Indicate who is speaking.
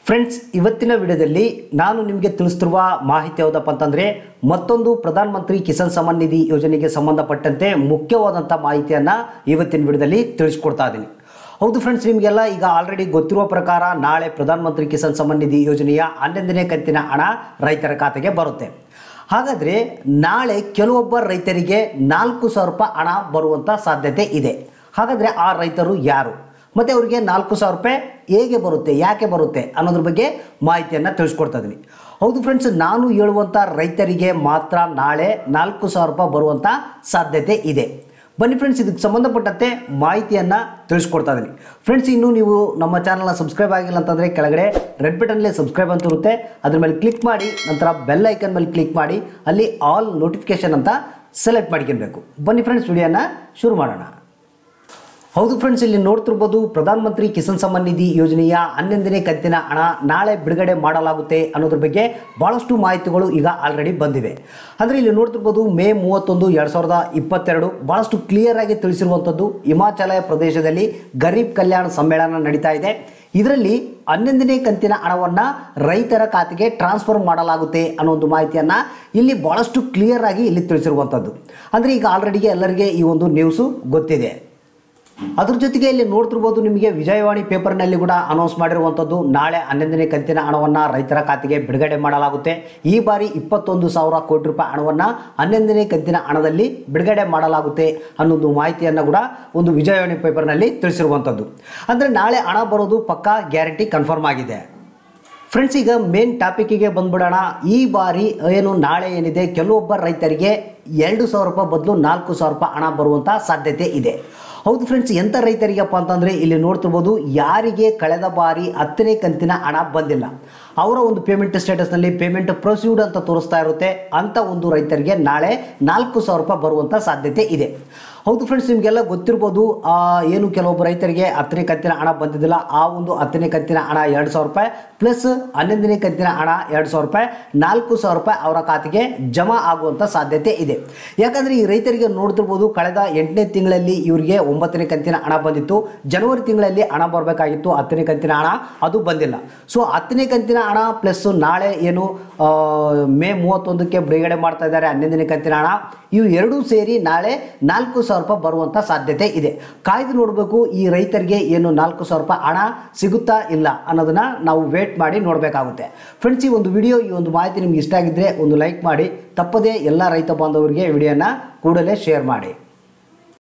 Speaker 1: friends ಇವತ್ತಿನ ವಿಡಿಯೋದಲ್ಲಿ ನಾನು ನಿಮಗೆ ತಿಳಿಸ್ತಿರುವ ಮಾಹಿತಿ ಯಾವುದಪ್ಪ ಅಂತಂದರೆ ಮತ್ತೊಂದು ಪ್ರಧಾನ ಮಂತ್ರಿ ಕಿಸಾನ್ ಸಮ್ಮಾನ್ ನಿಧಿ ಯೋಜನೆಗೆ ಸಂಬಂಧಪಟ್ಟಂತೆ ಮುಖ್ಯವಾದಂಥ ಮಾಹಿತಿಯನ್ನು ಇವತ್ತಿನ ವಿಡಿಯೋದಲ್ಲಿ ತಿಳಿಸ್ಕೊಡ್ತಾ ಇದ್ದೀನಿ ಹೌದು ಫ್ರೆಂಡ್ಸ್ ನಿಮಗೆಲ್ಲ ಈಗ ಆಲ್ರೆಡಿ ಗೊತ್ತಿರುವ ಪ್ರಕಾರ ನಾಳೆ ಪ್ರಧಾನ ಮಂತ್ರಿ ಕಿಸಾನ್ ಸಮ್ಮಾನ್ ನಿಧಿ ಯೋಜನೆಯ ಹನ್ನೊಂದನೇ ಕಂತಿನ ಹಣ ರೈತರ ಖಾತೆಗೆ ಬರುತ್ತೆ ಹಾಗಾದರೆ ನಾಳೆ ಕೆಲವೊಬ್ಬ ರೈತರಿಗೆ ನಾಲ್ಕು ಸಾವಿರ ರೂಪಾಯಿ ಹಣ ಬರುವಂಥ ಸಾಧ್ಯತೆ ಇದೆ ಹಾಗಾದರೆ ಆ ರೈತರು ಯಾರು ಮತ್ತು ಅವರಿಗೆ ನಾಲ್ಕು ಸಾವಿರ ರೂಪಾಯಿ ಹೇಗೆ ಬರುತ್ತೆ ಯಾಕೆ ಬರುತ್ತೆ ಅನ್ನೋದ್ರ ಬಗ್ಗೆ ಮಾಹಿತಿಯನ್ನು ತಿಳಿಸ್ಕೊಡ್ತಾ ಇದ್ದೀನಿ ಹೌದು ಫ್ರೆಂಡ್ಸ್ ನಾನು ಹೇಳುವಂಥ ರೈತರಿಗೆ ಮಾತ್ರ ನಾಳೆ ನಾಲ್ಕು ಸಾವಿರ ರೂಪಾಯಿ ಬರುವಂಥ ಸಾಧ್ಯತೆ ಇದೆ ಬನ್ನಿ ಫ್ರೆಂಡ್ಸ್ ಇದಕ್ಕೆ ಸಂಬಂಧಪಟ್ಟಂತೆ ಮಾಹಿತಿಯನ್ನು ತಿಳಿಸ್ಕೊಡ್ತಾ ಇದ್ದೀನಿ ಫ್ರೆಂಡ್ಸ್ ಇನ್ನೂ ನೀವು ನಮ್ಮ ಚಾನಲ್ನ ಸಬ್ಸ್ಕ್ರೈಬ್ ಆಗಿಲ್ಲ ಅಂತಂದರೆ ಕೆಳಗಡೆ ರೆಡ್ ಬಟನ್ಲೇ ಸಬ್ಸ್ಕ್ರೈಬ್ ಅಂತ ಇರುತ್ತೆ ಅದ್ರ ಮೇಲೆ ಕ್ಲಿಕ್ ಮಾಡಿ ನಂತರ ಬೆಲ್ ಐಕನ್ ಮೇಲೆ ಕ್ಲಿಕ್ ಮಾಡಿ ಅಲ್ಲಿ ಆಲ್ ನೋಟಿಫಿಕೇಶನ್ ಅಂತ ಸೆಲೆಕ್ಟ್ ಮಾಡ್ಕೊಳ್ಬೇಕು ಬನ್ನಿ ಫ್ರೆಂಡ್ಸ್ ವಿಡಿಯೋನ ಶುರು ಮಾಡೋಣ ಹೌದು ಫ್ರೆಂಡ್ಸ್ ಇಲ್ಲಿ ನೋಡ್ತಿರ್ಬೋದು ಪ್ರಧಾನ ಮಂತ್ರಿ ಕಿಸಾನ್ ಸಮ್ಮಾನ್ ನಿಧಿ ಯೋಜನೆಯ ಹನ್ನೊಂದನೇ ಕಂತಿನ ಹಣ ನಾಳೆ ಬಿಡುಗಡೆ ಮಾಡಲಾಗುತ್ತೆ ಅನ್ನೋದ್ರ ಬಗ್ಗೆ ಭಾಳಷ್ಟು ಮಾಹಿತಿಗಳು ಈಗ ಆಲ್ರೆಡಿ ಬಂದಿವೆ ಅಂದರೆ ಇಲ್ಲಿ ನೋಡ್ತಿರ್ಬೋದು ಮೇ ಮೂವತ್ತೊಂದು ಎರಡು ಸಾವಿರದ ಇಪ್ಪತ್ತೆರಡು ಭಾಳಷ್ಟು ಕ್ಲಿಯರ್ ಆಗಿ ತಿಳಿಸಿರುವಂಥದ್ದು ಹಿಮಾಚಲ ಪ್ರದೇಶದಲ್ಲಿ ಗರೀಬ್ ಕಲ್ಯಾಣ ಸಮ್ಮೇಳನ ನಡೀತಾ ಇದೆ ಇದರಲ್ಲಿ ಹನ್ನೊಂದನೇ ಕಂತಿನ ಹಣವನ್ನು ರೈತರ ಖಾತೆಗೆ ಟ್ರಾನ್ಸ್ಫರ್ ಮಾಡಲಾಗುತ್ತೆ ಅನ್ನೋ ಒಂದು ಮಾಹಿತಿಯನ್ನು ಇಲ್ಲಿ ಭಾಳಷ್ಟು ಕ್ಲಿಯರ್ ಆಗಿ ಇಲ್ಲಿ ತಿಳಿಸಿರುವಂಥದ್ದು ಅಂದರೆ ಈಗ ಆಲ್ರೆಡಿಗೆ ಎಲ್ಲರಿಗೆ ಈ ಒಂದು ನ್ಯೂಸು ಗೊತ್ತಿದೆ ಅದ್ರ ಜೊತೆಗೆ ಇಲ್ಲಿ ನೋಡ್ತಿರ್ಬೋದು ನಿಮಗೆ ವಿಜಯವಾಣಿ ಪೇಪರ್ನಲ್ಲಿ ಕೂಡ ಅನೌನ್ಸ್ ಮಾಡಿರುವಂಥದ್ದು ನಾಳೆ ಹನ್ನೊಂದನೇ ಕಂತಿನ ಹಣವನ್ನು ರೈತರ ಖಾತೆಗೆ ಬಿಡುಗಡೆ ಮಾಡಲಾಗುತ್ತೆ ಈ ಬಾರಿ ಇಪ್ಪತ್ತೊಂದು ಸಾವಿರ ಕೋಟಿ ರೂಪಾಯಿ ಹಣವನ್ನು ಹನ್ನೊಂದನೇ ಕಂತಿನ ಹಣದಲ್ಲಿ ಬಿಡುಗಡೆ ಮಾಡಲಾಗುತ್ತೆ ಅನ್ನೋದು ಮಾಹಿತಿಯನ್ನು ಕೂಡ ಒಂದು ವಿಜಯವಾಣಿ ಪೇಪರ್ನಲ್ಲಿ ತಿಳಿಸಿರುವಂಥದ್ದು ಅಂದರೆ ನಾಳೆ ಹಣ ಬರೋದು ಪಕ್ಕಾ ಗ್ಯಾರಂಟಿ ಕನ್ಫರ್ಮ್ ಆಗಿದೆ ಫ್ರೆಂಡ್ಸ್ ಈಗ ಮೇನ್ ಟಾಪಿಕ್ಕಿಗೆ ಬಂದ್ಬಿಡೋಣ ಈ ಬಾರಿ ಏನು ನಾಳೆ ಏನಿದೆ ಕೆಲವೊಬ್ಬ ರೈತರಿಗೆ ಎರಡು ಸಾವಿರ ರೂಪಾಯಿ ಬದಲು ನಾಲ್ಕು ಸಾವಿರ ರೂಪಾಯಿ ಹಣ ಬರುವಂಥ ಸಾಧ್ಯತೆ ಇದೆ ಹೌದು ಫ್ರೆಂಡ್ಸ್ ಎಂಥ ರೈತರಿಗಪ್ಪ ಅಂತಂದರೆ ಇಲ್ಲಿ ನೋಡ್ತಿರ್ಬೋದು ಯಾರಿಗೆ ಕಳೆದ ಬಾರಿ ಹತ್ತನೇ ಕಂತಿನ ಹಣ ಬಂದಿಲ್ಲ ಅವರ ಒಂದು ಪೇಮೆಂಟ್ ಸ್ಟೇಟಸ್ನಲ್ಲಿ ಪೇಮೆಂಟ್ ಪ್ರೊಸೀಡ್ ಅಂತ ತೋರಿಸ್ತಾ ಇರುತ್ತೆ ಅಂಥ ಒಂದು ರೈತರಿಗೆ ನಾಳೆ ನಾಲ್ಕು ಸಾವಿರ ರೂಪಾಯಿ ಬರುವಂಥ ಸಾಧ್ಯತೆ ಇದೆ ಹೌದು ಫ್ರೆಂಡ್ಸ್ ನಿಮಗೆಲ್ಲ ಗೊತ್ತಿರ್ಬೋದು ಆ, ಏನು ಕೆಲವೊಬ್ಬ ರೈತರಿಗೆ ಹತ್ತನೇ ಕಂತಿನ ಹಣ ಬಂದಿದ್ದಿಲ್ಲ ಆ ಒಂದು ಹತ್ತನೇ ಕಂತಿನ ಹಣ ಎರಡು ಸಾವಿರ ರೂಪಾಯಿ ಪ್ಲಸ್ ಹನ್ನೊಂದನೇ ಕಂತಿನ ಹಣ ಎರಡು ಸಾವಿರ ರೂಪಾಯಿ ನಾಲ್ಕು ಸಾವಿರ ರೂಪಾಯಿ ಅವರ ಖಾತೆಗೆ ಜಮಾ ಆಗುವಂಥ ಸಾಧ್ಯತೆ ಇದೆ ಯಾಕಂದರೆ ಈ ರೈತರಿಗೆ ನೋಡ್ತಿರ್ಬೋದು ಕಳೆದ ಎಂಟನೇ ತಿಂಗಳಲ್ಲಿ ಇವರಿಗೆ ಒಂಬತ್ತನೇ ಕಂತಿನ ಹಣ ಬಂದಿತ್ತು ಜನವರಿ ತಿಂಗಳಲ್ಲಿ ಹಣ ಬರಬೇಕಾಗಿತ್ತು ಹತ್ತನೇ ಕಂತಿನ ಹಣ ಅದು ಬಂದಿಲ್ಲ ಸೊ ಹತ್ತನೇ ಕಂತಿನ ಹಣ ಪ್ಲಸ್ ನಾಳೆ ಏನು ಆ, ಮೇ ಮೂವತ್ತೊಂದಕ್ಕೆ ಬಿಡುಗಡೆ ಮಾಡ್ತಾ ಇದ್ದಾರೆ ಹನ್ನೊಂದನೇ ಕಂತಿನ ಹಣ ಇವು ಎರಡೂ ಸೇರಿ ನಾಳೆ ನಾಲ್ಕು ಸಾವಿರ ರೂಪಾಯಿ ಬರುವಂಥ ಸಾಧ್ಯತೆ ಇದೆ ಕಾಯ್ದು ನೋಡಬೇಕು ಈ ರೈತರಿಗೆ ಏನು ನಾಲ್ಕು ಸಾವಿರ ರೂಪಾಯಿ ಹಣ ಸಿಗುತ್ತಾ ಇಲ್ಲ ಅನ್ನೋದನ್ನ ನಾವು ವೇಟ್ ಮಾಡಿ ನೋಡಬೇಕಾಗುತ್ತೆ ಫ್ರೆಂಡ್ಸ್ ಈ ಒಂದು ವಿಡಿಯೋ ಈ ಒಂದು ಮಾಹಿತಿ ನಿಮ್ಗೆ ಇಷ್ಟ ಆಗಿದ್ದರೆ ಒಂದು ಲೈಕ್ ಮಾಡಿ ತಪ್ಪದೇ ಎಲ್ಲ ರೈತ ಬಾಂಧವರಿಗೆ ವಿಡಿಯೋನ ಕೂಡಲೇ ಶೇರ್ ಮಾಡಿ